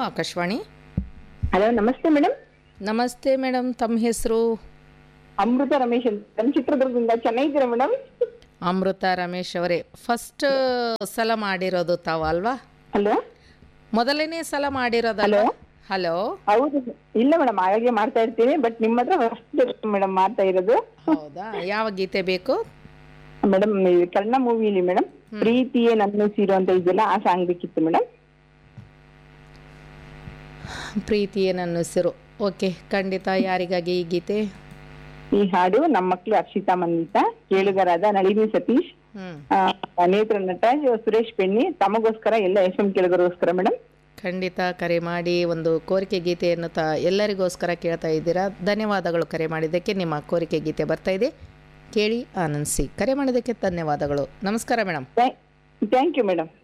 Akashvani hello ನಮಸ್ತೆ madam ನಮಸ್ತೆ madam ತಮ್ಮ ಹೆಸರು ಅಮೃತ ರಮೇಶ್ ಅಂತ ನಮ್ಮ ಚಿತ್ರದುರ್ಗದಿಂದ ಚೆನ್ನಾಗಿದ್ದೀರಾ ಮೇಡಮ್ ಅಮೃತ ರಮೇಶ್ ಅವರೇ ಫಸ್ಟ್ ಸಲ ಮಾಡಿರೋದು ತಾವು ಅಲ್ವಾ ಹಲೋ ಮೊದಲನೇ ಸಲ ಮಾಡಿರೋದಲ್ವಾ ಹಲೋ ಹೌದು ಇಲ್ಲ ಮೇಡಮ್ ಹಾಗೆ ಮಾಡ್ತಾ ಇರ್ತೀನಿ ಬಟ್ ನಿಮ್ಮ ಹತ್ರ ಫಸ್ಟ್ ಮೇಡಮ್ ಮಾಡ್ತಾ ಇರೋದು ಹೌದಾ ಯಾವ ಗೀತೆ ಬೇಕು ಮೇಡಮ್ ಕರ್ಣ ಮೂವಿಲಿ ಮೇಡಮ್ ಪ್ರೀತಿಯೇ ನನ್ನ ಸೀರು ಅಂತ ಇದೆಯಲ್ಲ ಆ ಸಾಂಗ್ ಬೇಕಿತ್ತು ಮೇಡಮ್ ಪ್ರೀತಿಯೇ ನನ್ನ ಹೆಸರು ಓಕೆ ಖಂಡಿತ ಯಾರಿಗಾಗಿ ಈ ಗೀತೆ ಈ ಹಾಡು ನಮ್ಮ ಮಕ್ಕಳು ಅರ್ಷಿತಾ ಮನ್ವಿತ ಕೇಳುಗರಾದ ನಳಿನಿ ಸತೀಶ್ ಹ್ಮ್ ಆ, ನೇತ್ರ ನಟ ಸುರೇಶ್ ಪೆಣ್ಣಿ ತಮಗೋಸ್ಕರ ಎಲ್ಲ ಎಫ್ ಎಂ ಕೇಳುಗರಿಗೋಸ್ಕರ ಮೇಡಮ್ ಖಂಡಿತ ಕರೆ ಮಾಡಿ ಒಂದು ಕೋರಿಕೆ ಗೀತೆಯನ್ನು ತ ಎಲ್ಲರಿಗೋಸ್ಕರ ಕೇಳ್ತಾ ಇದ್ದೀರಾ ಧನ್ಯವಾದಗಳು ಕರೆ ಮಾಡಿದ್ದಕ್ಕೆ ನಿಮ್ಮ ಕೋರಿಕೆ ಗೀತೆ ಬರ್ತಾ ಇದೆ ಕೇಳಿ ಆನಂದಿಸಿ ಕರೆ ಮಾಡಿದ್ದಕ್ಕೆ ಧನ್ಯವಾದಗಳು ನಮಸ್ಕಾರ ಮೇಡಮ್ ಥ್ಯಾಂಕ್ ಯು ಮೇಡಮ್